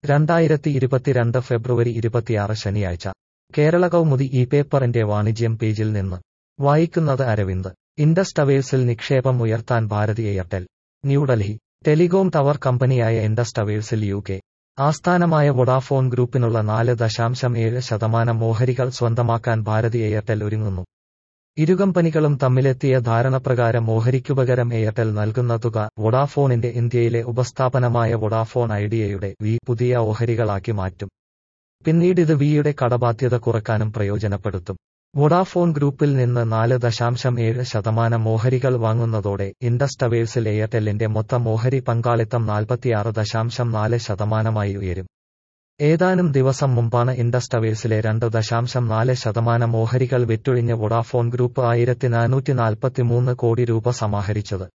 രണ്ടായിരത്തി ഇരുപത്തിരണ്ട് ഫെബ്രുവരി ഇരുപത്തിയാറ് ശനിയാഴ്ച കേരള കൗമുദി ഈ പേപ്പറിന്റെ വാണിജ്യം പേജിൽ നിന്ന് വായിക്കുന്നത് അരവിന്ദ് ഇൻഡസ് ടവേഴ്സിൽ നിക്ഷേപം ഉയർത്താൻ Bharti Airtel New Delhi telecom tower കമ്പനിയായ ഇൻഡസ് ടവേഴ്സിൽ യു കെ ആസ്ഥാനമായ വൊഡാഫോൺ ഗ്രൂപ്പിനുള്ള നാല് ദശാംശം ഏഴ് ശതമാനം ഓഹരികൾ സ്വന്തമാക്കാൻ ഭാരതി എയർടെൽ ഒരുങ്ങുന്നു ഇരു കമ്പനികളും തമ്മിലെത്തിയ ധാരണപ്രകാരം ഓഹരിക്കുപകരം എയർടെൽ നൽകുന്ന തുക വൊഡാഫോണിന്റെ ഇന്ത്യയിലെ ഉപസ്ഥാപനമായ വൊഡാഫോൺ ഐഡിയയുടെ വി പുതിയ ഓഹരികളാക്കി മാറ്റും പിന്നീട് ഇത് വിയുടെ കടബാധ്യത കുറക്കാനും പ്രയോജനപ്പെടുത്തും വൊഡാഫോൺ ഗ്രൂപ്പിൽ നിന്ന് നാല് ദശാംശം ഏഴ് ശതമാനം ഓഹരികൾ വാങ്ങുന്നതോടെ ഇൻഡസ് ടവേഴ്സിൽ എയർടെല്ലിന്റെ മൊത്തം ഓഹരി പങ്കാളിത്തം നാൽപ്പത്തിയാറ് ദശാംശം നാല് ശതമാനമായി ഉയരും ഏതാനും ദിവസം മുമ്പാണ് ഇൻഡസ് ടവേഴ്സിലെ രണ്ട് ദശാംശം നാല് ശതമാനം ഓഹരികൾ വിറ്റൊഴിഞ്ഞ് വൊഡാഫോൺ ഗ്രൂപ്പ് ആയിരത്തി നാനൂറ്റി നാൽപ്പത്തിമൂന്ന് കോടി രൂപ സമാഹരിച്ചത്